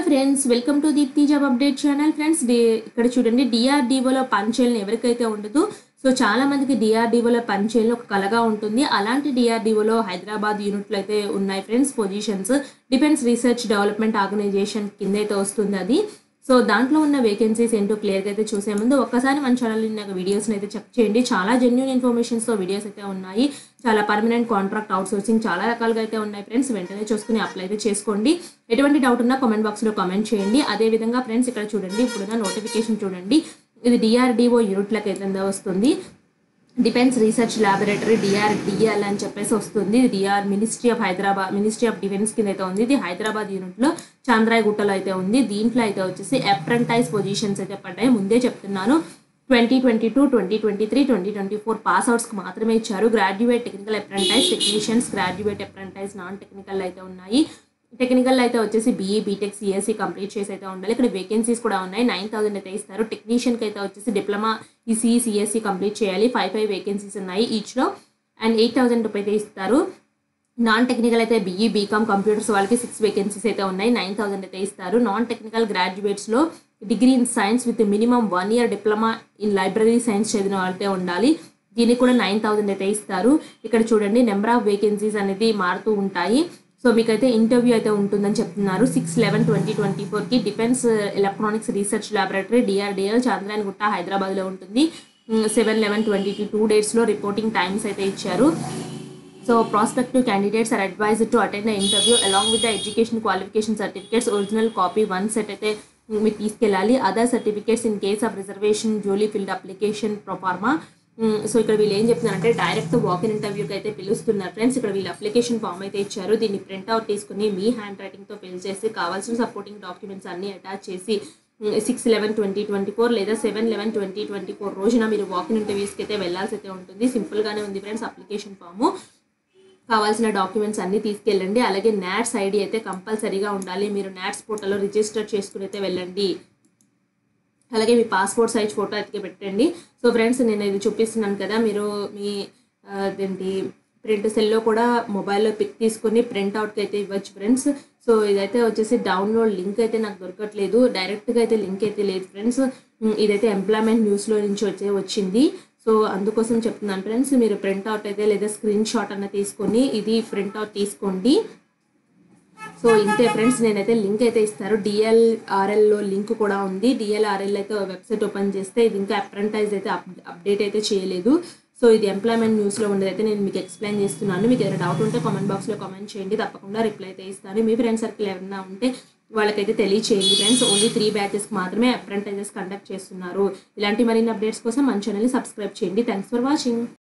friends welcome to Deepthi job update channel friends ఇక్కడ చూడండి డిఆర్డిఓలో పనిచేయాలని ఎవరికైతే ఉండదు సో చాలా మందికి డిఆర్డిఓలో పనిచేయాలని ఒక కలగా ఉంటుంది అలాంటి డిఆర్డిఓలో హైదరాబాద్ యూనిట్లు అయితే ఉన్నాయి friends positions defence research development organisation కింద అయితే వస్తుంది అది సో దాంట్లో ఉన్న వేకెన్సీస్ ఏంటో క్లియర్గా అయితే చూసే ముందు ఒక్కసారి మన ఛానల్ నాకు వీడియోస్ని అయితే చెక్ చేయండి చాలా జెన్యున్ ఇన్ఫర్మేషన్స్తో వీడియోస్ అయితే ఉన్నాయి చాలా పర్మనెంట్ కాంట్రాక్ట్ అవుట్ సోర్సింగ్ చాలా రకాలుగా అయితే ఉన్నాయి ఫ్రెండ్స్ వెంటనే చూసుకుని అప్లై అయితే చేసుకోండి ఎటువంటి డౌట్ ఉన్నా కామెంట్ బాక్స్లో కామెంట్ చేయండి అదేవిధంగా ఫ్రెండ్స్ ఇక్కడ చూడండి ఇప్పుడున్న నోటిఫికేషన్ చూడండి ఇది డిఆర్డిఓ యూనిట్లకు అయితే వస్తుంది డిఫెన్స్ రీసెర్చ్ ల్యాబొరేటరీ డిఆర్డిఎల్ అని చెప్పేసి వస్తుంది ఇది DR ministry of Hyderabad ministry of defence కింద అయితే ఉంది ఇది హైదరాబాద్ యూనిట్లో చాంద్రాయగుట్టలో అయితే ఉంది దీంట్లో అయితే వచ్చేసి అప్రెంటైజ్ పొజిషన్స్ అయితే పడ్డాయి ముందే చెప్తున్నాను twenty twenty two twenty twenty three twenty twenty four pass అవుట్స్కి మాత్రమే ఇచ్చారు graduate technical apprentice technicians graduate apprentice non technical అయితే ఉన్నాయి టెక్నికల్ అయితే వచ్చేసి బీఈ బీటెక్ సిఎస్సి కంప్లీట్ చేసి అయితే ఉండాలి ఇక్కడ వేకెన్సీస్ కూడా ఉన్నాయి నైన్ థౌసండ్ అయితే ఇస్తారు టెక్నీషియన్కి అయితే వచ్చేసి డిప్లొమా ఈసీ సిఎస్సి కంప్లీట్ చేయాలి ఫైవ్ ఫైవ్ వేకెన్సీస్ ఉన్నాయి ఈచ్లో అండ్ ఎయిట్ థౌసండ్ రూపాయలు అయితే ఇస్తారు నాన్ టెక్నికల్ అయితే బీఈ బీకామ్ కంప్యూటర్స్ వాళ్ళకి సిక్స్ వేకెన్సీస్ అయితే ఉన్నాయి నైన్ థౌసండ్ అయితే ఇస్తారు నాన్ టెక్నికల్ గ్రాడ్యుయేట్స్లో degree in science with minimum one year diploma in library science చదివిన వాళ్ళతే ఉండాలి దీనికి కూడా నైన్ థౌసండ్ అయితే ఇస్తారు ఇక్కడ చూడండి నెంబర్ ఆఫ్ వేకెన్సీస్ అనేది మారుతూ ఉంటాయి సో మీకైతే ఇంటర్వ్యూ అయితే ఉంటుందని చెప్తున్నారు సిక్స్ లెవెన్ ట్వంటీ ట్వంటీ ఫోర్కి defence electronics research laboratory DRDL Chandrayan Gutta హైదరాబాద్లో ఉంటుంది సెవెన్ లెవెన్ ట్వంటీ టూ డేట్స్లో రిపోర్టింగ్ టైమ్స్ అయితే ఇచ్చారు so prospective candidates are advised to attend the interview along with the education qualification certificates original copy one set అయితే మీరు తీసుకెళ్ళాలి other certificates in case of reservation duly filled application proforma so ఇక్కడ వీళ్ళు ఏం చెప్తున్నారంటే direct walk-in ఇంటర్వ్యూకి అయితే పిలుస్తున్నారు ఫ్రెండ్స్ ఇక్కడ వీళ్ళు అప్లికేషన్ ఫామ్ అయితే ఇచ్చారు దీన్ని ప్రింట్అవుట్ తీసుకుని మీ హ్యాండ్ రైటింగ్తో ఫిల్ చేసి కావాల్సిన సపోర్టింగ్ డాక్యుమెంట్స్ అన్ని అటాచ్ చేసి six eleven twenty twenty four లేదా seven eleven twenty twenty four రోజున మీరు వాకిన్ ఇంటర్వ్యూస్కి అయితే వెళ్ళాల్సి అయితే ఉంటుంది సింపుల్గానే ఉంది ఫ్రెండ్స్ అప్లికేషన్ ఫాము కావాల్సిన డాక్యుమెంట్స్ అన్నీ తీసుకెళ్ళండి అలాగే నాట్స్ ఐడి అయితే కంపల్సరీగా ఉండాలి మీరు నాట్స్ పోర్టల్లో రిజిస్టర్ చేసుకుని అయితే వెళ్ళండి అలాగే మీ పాస్పోర్ట్ సైజ్ ఫోటో అయితే పెట్టండి సో ఫ్రెండ్స్ నేను ఇది చూపిస్తున్నాను కదా మీరు మీ అదేంటి ప్రింట్ సెల్లో కూడా మొబైల్లో పిక్ తీసుకొని ప్రింట్ అవుట్కి అయితే ఇవ్వచ్చు ఫ్రెండ్స్ సో ఇదైతే వచ్చేసి డౌన్లోడ్ లింక్ అయితే నాకు దొరకట్లేదు డైరెక్ట్గా అయితే లింక్ అయితే లేదు ఫ్రెండ్స్ ఇదైతే ఎంప్లాయ్మెంట్ న్యూస్లో నుంచి వచ్చే వచ్చింది సో అందుకోసం చెప్తున్నాను ఫ్రెండ్స్ మీరు ప్రింట్ అవుట్ అయితే లేదా స్క్రీన్ షాట్ అన్న తీసుకొని ఇది ప్రింట్ అవుట్ తీసుకోండి సో ఇంతే ఫ్రెండ్స్ నేనైతే లింక్ అయితే ఇస్తారు డిఎల్ఆర్ఎల్లో లింక్ కూడా ఉంది డిఎల్ఆర్ఎల్ అయితే వెబ్సైట్ ఓపెన్ చేస్తే ఇది ఇంకా అప్రెంటైజ్ అయితే అప్డేట్ అయితే చేయలేదు సో ఇది ఎంప్లాయ్మెంట్ న్యూస్లో ఉండేది అయితే నేను మీకు ఎక్స్ప్లెయిన్ చేస్తున్నాను మీకు ఏదైనా డౌట్ ఉంటే కామెంట్ బాక్స్లో కామెంట్ చేయండి తప్పకుండా రిప్లై అయితే ఇస్తాను మీ ఫ్రెండ్ సర్కిల్ ఎవరైనా ఉంటే వాళ్ళకైతే తెలియచేయండి ఫ్రెండ్స్ ఓన్లీ త్రీ బ్యాచెస్కి మాత్రమే అప్రెంటైజెస్ కండక్ట్ చేస్తున్నారు ఇలాంటి మరిన్ని అప్డేట్స్ కోసం మన ఛానల్ని సబ్స్క్రైబ్ చేయండి థ్యాంక్స్ ఫర్ వాచింగ్